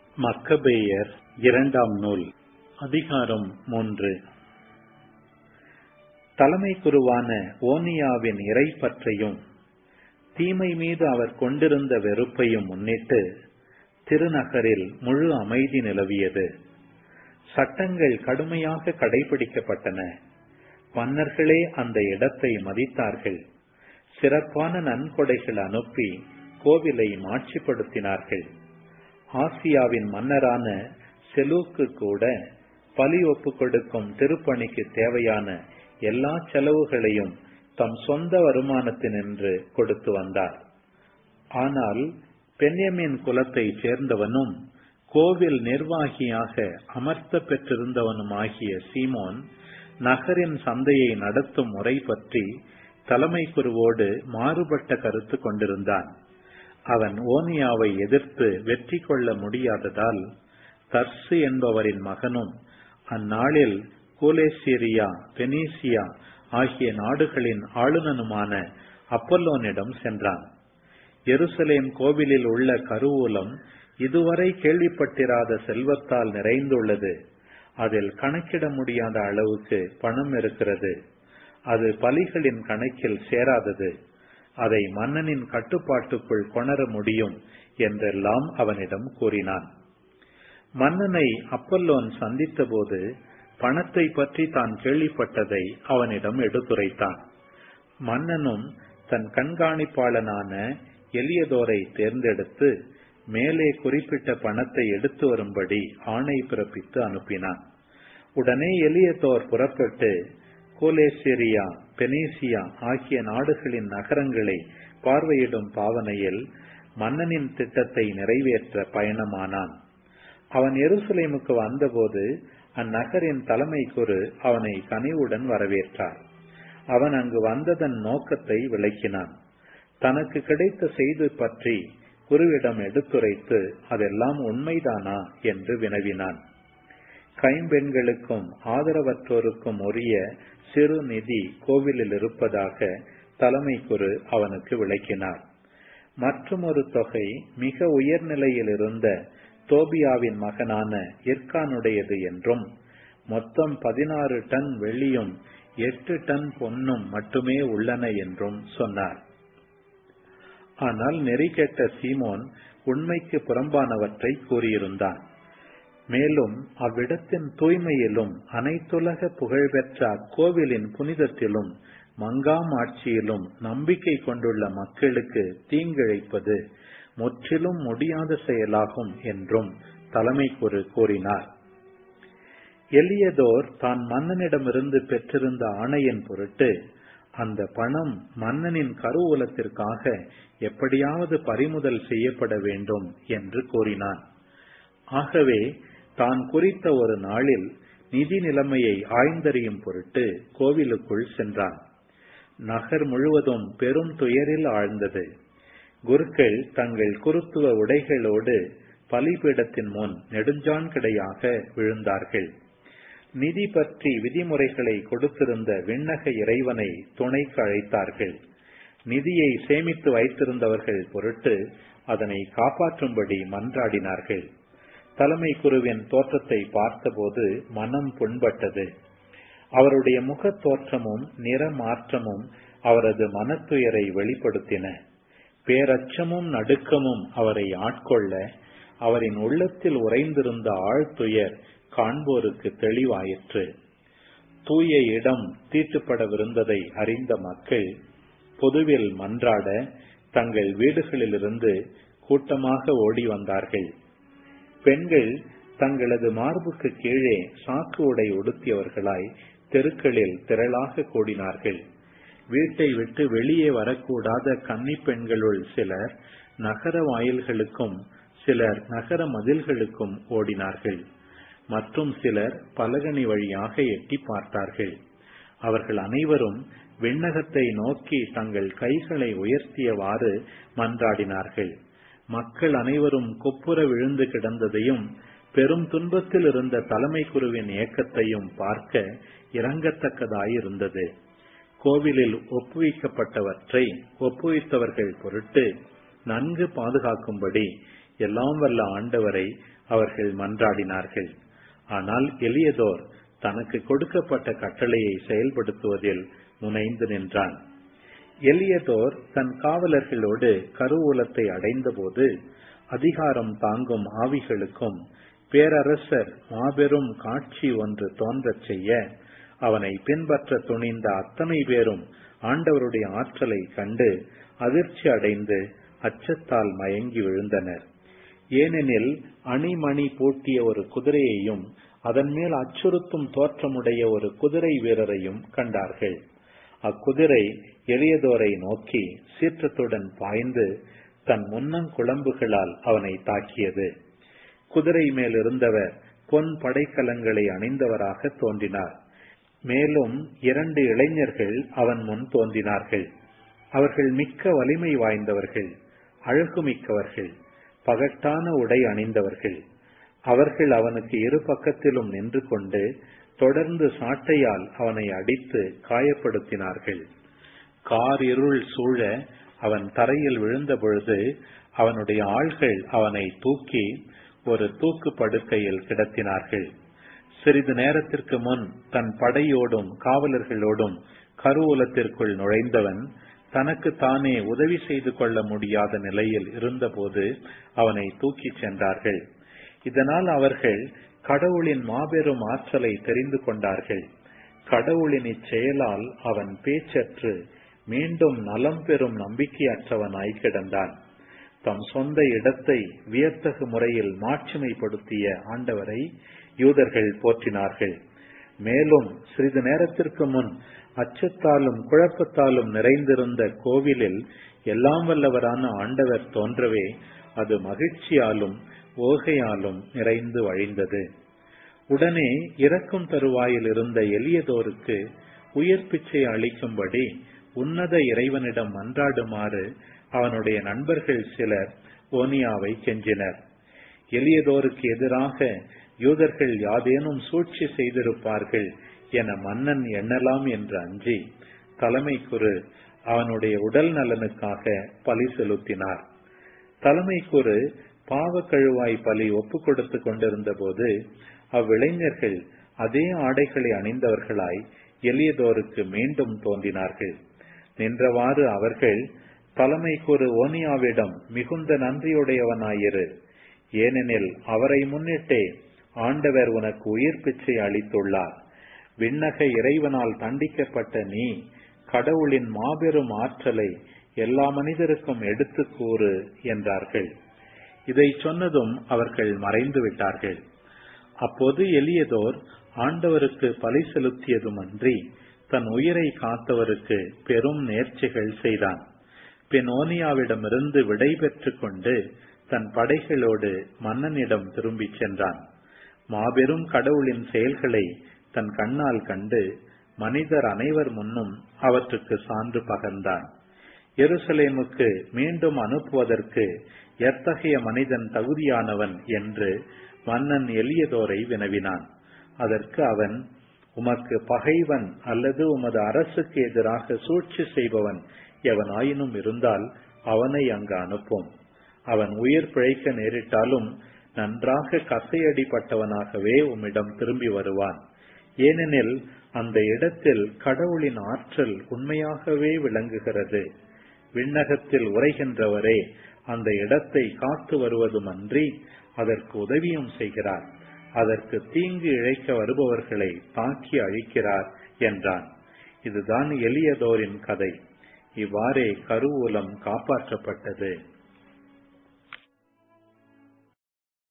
மக்கபேயர் இரண்டாம் நூல் அதிகாரம் மூன்று தலைமை குருவான ஓனியாவின் இறை பற்றையும் தீமை மீது அவர் கொண்டிருந்த வெறுப்பையும் முன்னிட்டு திருநகரில் முழு அமைதி நிலவியது சட்டங்கள் கடுமையாக கடைபிடிக்கப்பட்டன மன்னர்களே அந்த இடத்தை மதித்தார்கள் சிறப்பான நன்கொடைகள் அனுப்பி கோவிலை மாட்சிப்படுத்தினார்கள் ஆசியாவின் மன்னரான செலூக்கு கூட பலி ஒப்பு கொடுக்கும் திருப்பணிக்கு தேவையான எல்லா செலவுகளையும் தம் சொந்த வருமானத்தினின்று கொடுத்து வந்தார் ஆனால் பென்யமின் குலத்தை சேர்ந்தவனும் கோவில் நிர்வாகியாக அமர்த்த பெற்றிருந்தவனுமாகிய சீமோன் நகரின் சந்தையை நடத்தும் முறை பற்றி தலைமை குருவோடு மாறுபட்ட கருத்து கொண்டிருந்தான் அவன் ஓனியாவை எதிர்த்து வெற்றி கொள்ள முடியாததால் தர்சு என்பவரின் மகனும் அந்நாளில் கோலேசீரியா பெனீசியா ஆகிய நாடுகளின் ஆளுநனுமான அப்பல்லோனிடம் சென்றான் எருசலேம் கோவிலில் உள்ள கருவூலம் இதுவரை கேள்விப்பட்டிராத செல்வத்தால் நிறைந்துள்ளது அதில் கணக்கிட முடியாத அளவுக்கு பணம் இருக்கிறது அது பலிகளின் கணக்கில் சேராதது அதை மன்னனின் கட்டுப்பாட்டுக்குள் கொணர முடியும் என்றெல்லாம் அவனிடம் கூறினான் மன்னனை அப்பல்லோன் சந்தித்தபோது பணத்தை பற்றி தான் கேள்விப்பட்டதை அவனிடம் எடுத்துரைத்தான் மன்னனும் தன் கண்காணிப்பாளனான எலியதோரை தேர்ந்தெடுத்து மேலே குறிப்பிட்ட பணத்தை எடுத்து வரும்படி ஆணை பிறப்பித்து அனுப்பினான் உடனே எலியதோர் புறப்பட்டு கோலேசேரியா பெனீசியா ஆகிய நாடுகளின் நகரங்களை பார்வையிடும் பாவனையில் மன்னனின் திட்டத்தை நிறைவேற்ற பயணமானான் அவன் எருசலேமுக்கு வந்தபோது அந்நகரின் தலைமை குரு அவனை கனிவுடன் வரவேற்றார் அவன் அங்கு வந்ததன் நோக்கத்தை விளக்கினான் தனக்கு கிடைத்த செய்தி பற்றி குருவிடம் எடுத்துரைத்து அதெல்லாம் உண்மைதானா என்று வினவினான் கைம்பெண்களுக்கும் ஆதரவற்றோருக்கும் உரிய சிறு நிதி கோவிலில் இருப்பதாக தலைமை குரு அவனுக்கு விளக்கினார் மற்றும் ஒரு தொகை மிக உயர்நிலையில் இருந்த தோபியாவின் மகனான இர்கானுடையது என்றும் மொத்தம் பதினாறு டன் வெள்ளியும் எட்டு டன் பொன்னும் மட்டுமே உள்ளன என்றும் சொன்னார் ஆனால் நெறிகெட்ட சீமோன் உண்மைக்கு புறம்பானவற்றை கூறியிருந்தான் மேலும் அவ்விடத்தின் தூய்மையிலும் அனைத்துலக புகழ்பெற்ற அக்கோவிலின் புனிதத்திலும் மங்காம் ஆட்சியிலும் நம்பிக்கை கொண்டுள்ள மக்களுக்கு தீங்கிழைப்பது முற்றிலும் முடியாத செயலாகும் என்றும் தலைமை குரு கூறினார் எலியதோர் தான் மன்னனிடமிருந்து பெற்றிருந்த ஆணையின் பொருட்டு அந்த பணம் மன்னனின் கருவூலத்திற்காக எப்படியாவது பறிமுதல் செய்யப்பட வேண்டும் என்று கூறினான் ஆகவே தான் குறித்த ஒரு நாளில் நிதி நிலைமையை ஆய்ந்தறியும் பொருட்டு கோவிலுக்குள் சென்றான் நகர் முழுவதும் பெரும் துயரில் ஆழ்ந்தது குருக்கள் தங்கள் குருத்துவ உடைகளோடு பலிபீடத்தின் முன் நெடுஞ்சான் கிடையாக விழுந்தார்கள் நிதி பற்றி விதிமுறைகளை கொடுத்திருந்த விண்ணக இறைவனை துணைக்கு அழைத்தார்கள் நிதியை சேமித்து வைத்திருந்தவர்கள் பொருட்டு அதனை காப்பாற்றும்படி மன்றாடினார்கள் தலைமை குருவின் தோற்றத்தை பார்த்தபோது மனம் புண்பட்டது அவருடைய முகத் தோற்றமும் நிற மாற்றமும் அவரது மனத்துயரை வெளிப்படுத்தின பேரச்சமும் நடுக்கமும் அவரை ஆட்கொள்ள அவரின் உள்ளத்தில் உறைந்திருந்த ஆழ்துயர் காண்போருக்கு தெளிவாயிற்று தூய இடம் தீட்டுப்படவிருந்ததை அறிந்த மக்கள் பொதுவில் மன்றாட தங்கள் வீடுகளிலிருந்து கூட்டமாக ஓடி வந்தார்கள் பெண்கள் தங்களது மார்புக்கு கீழே சாக்கு உடை உடுத்தியவர்களாய் தெருக்களில் திரளாக கூடினார்கள் வீட்டை விட்டு வெளியே வரக்கூடாத கன்னி பெண்களுள் சிலர் நகர வாயில்களுக்கும் சிலர் நகர மதில்களுக்கும் ஓடினார்கள் மற்றும் சிலர் பலகனி வழியாக எட்டி பார்த்தார்கள் அவர்கள் அனைவரும் விண்ணகத்தை நோக்கி தங்கள் கைகளை உயர்த்தியவாறு மன்றாடினார்கள் மக்கள் அனைவரும் கொப்புற விழுந்து கிடந்ததையும் பெரும் துன்பத்தில் இருந்த தலைமை குருவின் இயக்கத்தையும் பார்க்க இறங்கத்தக்கதாயிருந்தது கோவிலில் ஒப்புவிக்கப்பட்டவற்றை ஒப்புவித்தவர்கள் பொருட்டு நன்கு பாதுகாக்கும்படி எல்லாம் வல்ல ஆண்டவரை அவர்கள் மன்றாடினார்கள் ஆனால் எளியதோர் தனக்கு கொடுக்கப்பட்ட கட்டளையை செயல்படுத்துவதில் முனைந்து நின்றான் எளியதோர் தன் காவலர்களோடு கருவூலத்தை அடைந்தபோது அதிகாரம் தாங்கும் ஆவிகளுக்கும் பேரரசர் மாபெரும் காட்சி ஒன்று தோன்றச் செய்ய அவனை பின்பற்ற துணிந்த அத்தனை பேரும் ஆண்டவருடைய ஆற்றலை கண்டு அதிர்ச்சி அடைந்து அச்சத்தால் மயங்கி விழுந்தனர் ஏனெனில் அணிமணி பூட்டிய ஒரு குதிரையையும் அதன் மேல் அச்சுறுத்தும் தோற்றமுடைய ஒரு குதிரை வீரரையும் கண்டார்கள் அக்குதிரை எளியதோரை நோக்கி சீற்றத்துடன் பாய்ந்து தன் முன்னங்குழம்புகளால் அவனை தாக்கியது குதிரை மேல் இருந்தவர் பொன் படைக்கலங்களை அணிந்தவராக தோன்றினார் மேலும் இரண்டு இளைஞர்கள் அவன் முன் தோன்றினார்கள் அவர்கள் மிக்க வலிமை வாய்ந்தவர்கள் அழகு மிக்கவர்கள் பகட்டான உடை அணிந்தவர்கள் அவர்கள் அவனுக்கு இரு பக்கத்திலும் நின்று கொண்டு தொடர்ந்து சாட்டையால் அவனை அடித்து காயப்படுத்தினார்கள் கார் இருள் சூழ அவன் தரையில் விழுந்த பொழுது அவனுடைய ஆள்கள் அவனை தூக்கி ஒரு தூக்கு படுக்கையில் கிடத்தினார்கள் சிறிது நேரத்திற்கு முன் தன் படையோடும் காவலர்களோடும் கருவூலத்திற்குள் நுழைந்தவன் தனக்கு தானே உதவி செய்து கொள்ள முடியாத நிலையில் இருந்தபோது அவனை தூக்கிச் சென்றார்கள் இதனால் அவர்கள் கடவுளின் மாபெரும் ஆற்றலை தெரிந்து கொண்டார்கள் கடவுளின் இச்செயலால் அவன் பேச்சற்று மீண்டும் நலம் பெறும் நம்பிக்கையற்றவனாய் கிடந்தான் தம் சொந்த இடத்தை வியத்தகு முறையில் மாட்சிமைப்படுத்திய ஆண்டவரை யூதர்கள் போற்றினார்கள் மேலும் சிறிது நேரத்திற்கு முன் அச்சத்தாலும் குழப்பத்தாலும் நிறைந்திருந்த கோவிலில் எல்லாம் வல்லவரான ஆண்டவர் தோன்றவே அது மகிழ்ச்சியாலும் ஓகையாலும் நிறைந்து வழிந்தது உடனே இறக்கும் தருவாயில் இருந்த எளியதோருக்கு உயிர் பிச்சை அளிக்கும்படி உன்னத இறைவனிடம் மன்றாடுமாறு அவனுடைய நண்பர்கள் சிலர் ஓனியாவை கெஞ்சினர் எளியதோருக்கு எதிராக யூதர்கள் யாதேனும் சூழ்ச்சி செய்திருப்பார்கள் என மன்னன் எண்ணலாம் என்று அஞ்சி தலைமை குரு அவனுடைய உடல் நலனுக்காக பலி செலுத்தினார் தலைமை குரு பாவ கழுவாய் பலி ஒப்புக் கொடுத்து கொண்டிருந்த போது அவ்விளைஞர்கள் அதே ஆடைகளை அணிந்தவர்களாய் எளியதோருக்கு மீண்டும் தோன்றினார்கள் நின்றவாறு அவர்கள் தலைமை குரு ஓனியாவிடம் மிகுந்த நன்றியுடையவனாயிரு ஏனெனில் அவரை முன்னிட்டே ஆண்டவர் உனக்கு உயிர் பிச்சை அளித்துள்ளார் விண்ணக இறைவனால் தண்டிக்கப்பட்ட நீ கடவுளின் மாபெரும் ஆற்றலை எல்லா மனிதருக்கும் எடுத்து கூறு என்றார்கள் இதை சொன்னதும் அவர்கள் மறைந்து விட்டார்கள் அப்போது எளியதோர் ஆண்டவருக்கு பலி செலுத்தியதுமன்றி தன் உயிரை காத்தவருக்கு பெரும் நேர்ச்சிகள் செய்தான் பின் ஓனியாவிடமிருந்து விடை பெற்றுக் கொண்டு தன் படைகளோடு மன்னனிடம் திரும்பிச் சென்றான் மாபெரும் கடவுளின் செயல்களை தன் கண்ணால் கண்டு மனிதர் அனைவர் முன்னும் அவற்றுக்கு சான்று பகர்ந்தான் எருசலேமுக்கு மீண்டும் அனுப்புவதற்கு எத்தகைய மனிதன் தகுதியானவன் என்று மன்னன் எளியதோரை வினவினான் அதற்கு அவன் உமக்கு பகைவன் அல்லது உமது அரசுக்கு எதிராக சூழ்ச்சி செய்பவன் எவனாயினும் இருந்தால் அவனை அங்கு அனுப்பும் அவன் உயிர் பிழைக்க நேரிட்டாலும் நன்றாக கசையடிப்பட்டவனாகவே உம்மிடம் திரும்பி வருவான் ஏனெனில் அந்த இடத்தில் கடவுளின் ஆற்றல் உண்மையாகவே விளங்குகிறது விண்ணகத்தில் உரைகின்றவரே அந்த இடத்தை காத்து வருவதுமன்றி அதற்கு உதவியும் செய்கிறார் அதற்கு தீங்கு இழைக்க வருபவர்களை தாக்கி அழிக்கிறார் என்றான் இதுதான் எளியதோரின் கதை இவ்வாறே கருவூலம் காப்பாற்றப்பட்டது